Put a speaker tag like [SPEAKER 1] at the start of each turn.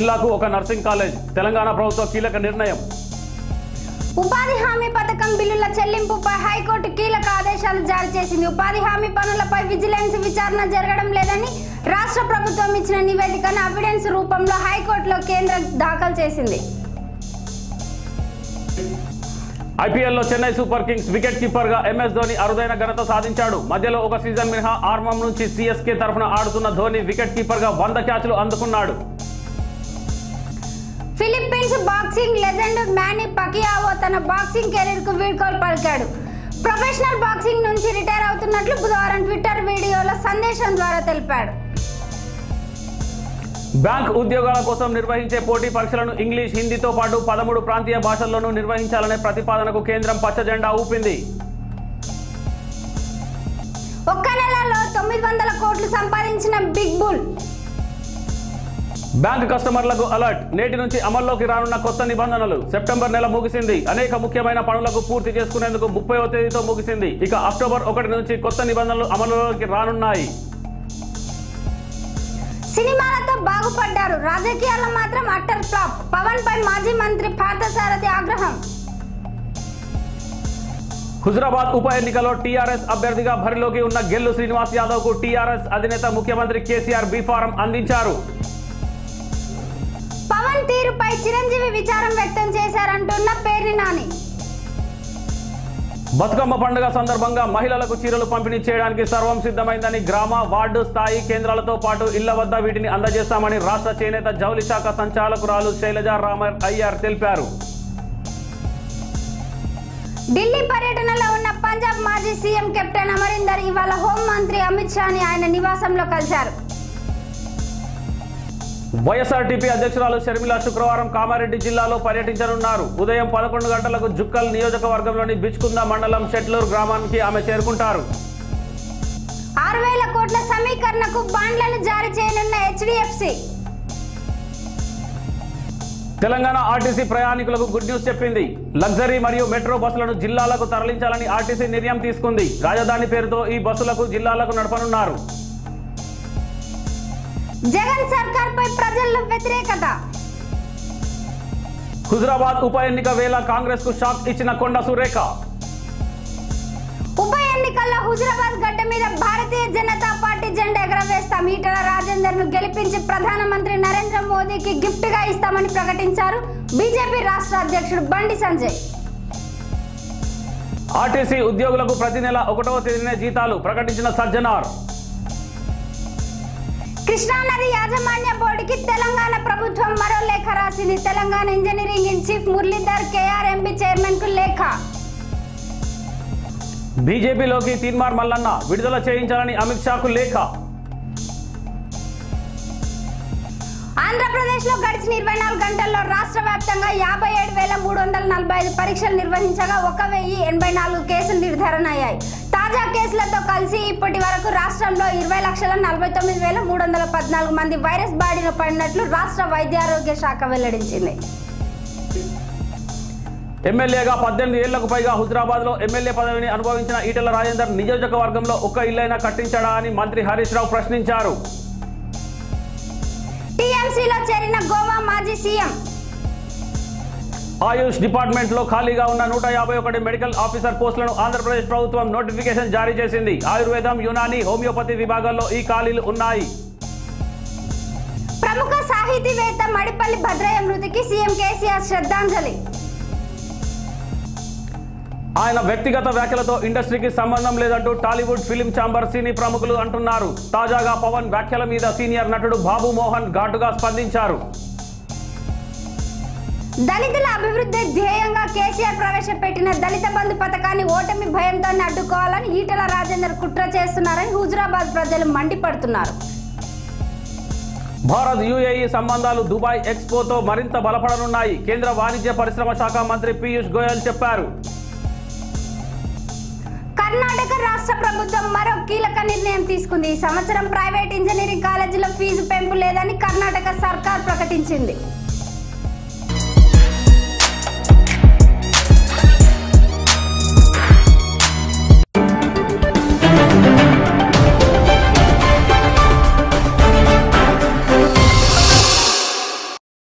[SPEAKER 1] జిల్లాకు ఒక nursing college Telangana ప్రభుత్వ కీలక నిర్ణయం
[SPEAKER 2] ఉపాధి హామీ పథకం బిల్లుల చెల్లింపుపై హైకోర్టు కీలక ఆదేశాలు జారీ చేసింది ఉపాధి హామీ పనులపై విజిలెన్స్ విచారణ జరగడం లేదని రాష్ట్ర ప్రభుత్వం ఇచ్చిన నివేదికను అవిడెన్స్ రూపంలో హైకోర్టులో కేంద్రం దాఖలు చేసింది
[SPEAKER 1] ఐపీఎల్లో Chennai super kings wicket keeper గా ఎంఎస్ ధోని అరుదైన ఘనత సాధించాడు మధ్యలో ఒక సీజన్ మినహా ఆర్మం నుంచి సిఎస్కే తరఫున ఆడుతున్న ధోని వికెట్ కీపర్ గా వంద క్యాచ్లు అందుకున్నాడు
[SPEAKER 2] Philippines boxing legend Manny Pacquiao తన బాక్సింగ్ కెరీర్ కు వీడ్కోలు పలికాడు ప్రొఫెషనల్ బాక్సింగ్ నుంచి రిటైర్ అవుతున్నట్లు బుధవారం ట్విట్టర్ వీడియోలో సందేశం ద్వారా తెలిపాడు
[SPEAKER 1] బ్యాంక్ ఉద్యోగాల కోసం నిర్వహించే పోటీ పరీక్షలను ఇంగ్లీష్ హిందీతో పాటు పదమూడు ప్రాంతీయ భాషల్లోనూ నిర్వహించాలనే ప్రతిపాదనకు కేంద్రం పచ్చ జెండా ఊపింది
[SPEAKER 2] ఒక్క నెలలో తొమ్మిది వందల కోట్లు సంపాదించిన బిగ్ బుల్
[SPEAKER 1] బ్యాంక్ కస్టమర్లకు అలర్ట్ నేటి నుంచి అమల్లోకి రానున్న కొత్త నిబంధనలు సెప్టెంబర్ నెల ముగిసింది అనేక ముఖ్యమైన పనులకు పూర్తి చేసుకునేందుకు ముప్పై తేదీతో ముగిసింది ఇక అక్టోబర్ ఒకటి నుంచి కొత్త నిబంధనలు అమలులోకి రానున్నాయి
[SPEAKER 2] సినిమాలతో బాగుపడ్డారు రాజకీయాల్లో మాత్రం అట్టర్ ఫ్లాప్ పవన్ పై మాజీ మంత్రి పార్థసారథి ఆగ్రహం
[SPEAKER 1] హుజరాబాద్ ఉప ఎన్నికలో టీఆర్ఎస్ అభ్యర్థిగా బరిలోకి ఉన్న గెల్లు శ్రీనివాస్ యాదవ్ కు టీఆర్ఎస్ అధినేత ముఖ్యమంత్రి కేసీఆర్ బీఫారం అందించారు
[SPEAKER 2] పవన్ తీరుపై చిరంజీవి విచారం వ్యక్తం చేశారంటున్న పేర్ని నాని
[SPEAKER 1] బతుకమ్మ పండుగ సందర్భంగా మహిళలకు చీరలు పంపిణీ చేయడానికి సర్వం సిద్ధమైందని గ్రామ వార్డు స్థాయి కేంద్రాలతో పాటు ఇళ్ల వద్ద వీటిని అందజేస్తామని రాష్ట్ర చేనేత జౌలి శాఖ సంచాలకురాలు శైలజ రామర్ అయ్యార్ తెలిపారు
[SPEAKER 2] ఢిల్లీ పర్యటనలో ఉన్న పంజాబ్ మాజీ సీఎం కెప్టెన్ అమరీందర్ ఇవాళ హోంమంత్రి అమిత్ షాని ఆయన నివాసంలో కలిశారు
[SPEAKER 1] వైఎస్ఆర్టీపీ అధ్యక్షురాలు షర్మిల శుక్రవారం కామారెడ్డి జిల్లాలో పర్యటించనున్నారు ఉదయం పదకొండు గంటలకు జుక్కల్ నియోజకవర్గంలోని బిచ్కుంద మండలం షెట్లూరు గ్రామానికి ఆమె చేరుకుంటారు
[SPEAKER 2] ఆరు వేల కోట్ల సమీకరణకు బాండ్లను జారీ చేయనున్న హెచ్డిఎఫ్సి
[SPEAKER 1] తెలంగాణ ఆర్టీసీ ప్రయాణికులకు గుడ్ న్యూస్ చెప్పింది లగ్జరీ మరియు మెట్రో బస్సులను జిల్లాలకు తరలించాలని ఆర్టీసీ నిర్ణయం తీసుకుంది రాజధాని పేరుతో ఈ బస్సులకు జిల్లాలకు నడపనున్నారు
[SPEAKER 2] జగన్ సర్కార్ పై ప్రజల్లో వ్యతిరేకత
[SPEAKER 1] హుజరాబాద్ ఉప ఎన్నిక వేళ కాంగ్రెస్ కు షాక్ ఇచ్చిన కొండ సురేఖ
[SPEAKER 2] ఉప ఎన్నికల్లో హుజరాబాద్ గడ్డ మీద భారతీయ జనతా పార్టీ జెండా ఎగరవేస్తాం ఈటల రాజేందర్ ను గెలిపించి ప్రధానమంత్రి నరేంద్ర మోదీకి గిఫ్ట్ గా ఇస్తామని ప్రకటించారు బీజేపీ రాష్ట్ర అధ్యక్షుడు బండి సంజయ్
[SPEAKER 1] ఆర్టీసీ ఉద్యోగులకు ప్రతి నెల ఒకటవ తేదీనే జీతాలు ప్రకటించిన సజ్జనార్
[SPEAKER 2] కృష్ణానది యాజమాన్య బోర్డుకి తెలంగాణ ప్రభుత్వం మరో లేఖ రాసింది Telangana engineering in chief Muralidhar KRMB chairman కు లేఖ
[SPEAKER 1] బీజేపీలోకి తీన్మార్ మల్లన్న విడుదల చేయించాలని అమిత్ షాకు లేఖ
[SPEAKER 2] ఆంధ్రప్రదేశ్ లో గడిచిన ఇరవై నాలుగు గంటల్లో రాష్ట్ర వ్యాప్తంగా యాభై ఏడు వేల మూడు వందల నలభై ఐదు పరీక్షలు నిర్వహించగా ఒక వెయ్యి ఎనభై నాలుగు కేసులు నిర్ధారణ అయ్యాయి తాజా కేసులతో కలిసి ఇప్పటి వరకు రాష్ట్రంలో ఇరవై లక్షల నలభై తొమ్మిది వేల మూడు వందల పద్నాలుగు మంది వైరస్ బారిన పడినట్లు రాష్ట్ర వైద్యారోగ్య శాఖ వెల్లడించింది
[SPEAKER 1] ఎమ్మెల్యేగా పద్దెనిమిది ఏళ్లకు పైగా హుజరాబాద్ లో ఎమ్మెల్యే పదవిని అనుభవించిన ఈటల రాజేందర్ నియోజకవర్గంలో ఒక్క ఇల్లైనా కట్టించాడా అని మంత్రి హరీష్ రావు ప్రశ్నించారు
[SPEAKER 2] టీఎంసీలో చేరిన గోవా మాజీ సీఎం
[SPEAKER 1] ఆయుష్ డిపార్ట్మెంట్ లో ఖాళీగా ఉన్న నూట యాభై ఒకటి మెడికల్ ఆఫీసర్ పోస్టులను ఆంధ్రప్రదేశ్ ప్రభుత్వం నోటిఫికేషన్ జారీ చేసింది ఆయుర్వేదం యునాని హోమియోపతి విభాగాల్లో ఈ ఖాళీలు ఉన్నాయి
[SPEAKER 2] ప్రముఖ సాహితీవేత్త మడిపల్లి భద్రయ్య మృతికి సీఎం కేసీఆర్ శ్రద్ధాంజలి
[SPEAKER 1] ఆయన వ్యక్తిగత వ్యాఖ్యలతో ఇండస్ట్రీకి సంబంధం లేదంటూ టాలీవుడ్ ఫిలిం ఛాంబర్ సినీ ప్రముఖులు అంటున్నారు తాజాగా పవన్ వ్యాఖ్యల మీద సీనియర్ నటుడు బాబు మోహన్ ఘాటుగా స్పందించారు
[SPEAKER 2] దళితుల అభివృద్ధి ధ్యేయంగా కేసీఆర్ ప్రవేశపెట్టిన దళిత బంధు పథకాన్ని ఓటమి భయంతో అడ్డుకోవాలని ఈటల రాజేందర్ కుట్ర చేస్తున్నారని హుజురాబాద్ ప్రజలు మండిపడుతున్నారు
[SPEAKER 1] భారత్ యుఏఈ సంబంధాలు దుబాయ్ ఎక్స్పోతో మరింత బలపడనున్నాయి కేంద్ర వాణిజ్య పరిశ్రమ శాఖ మంత్రి పీయూష్ గోయల్ చెప్పారు
[SPEAKER 2] కర్ణాటక రాష్ట్ర ప్రభుత్వం మరో కీలక నిర్ణయం తీసుకుంది ఈ సంవత్సరం ప్రైవేట్ ఇంజనీరింగ్ కాలేజీలో ఫీజు పెంపు లేదని కర్ణాటక సర్కార్ ప్రకటించింది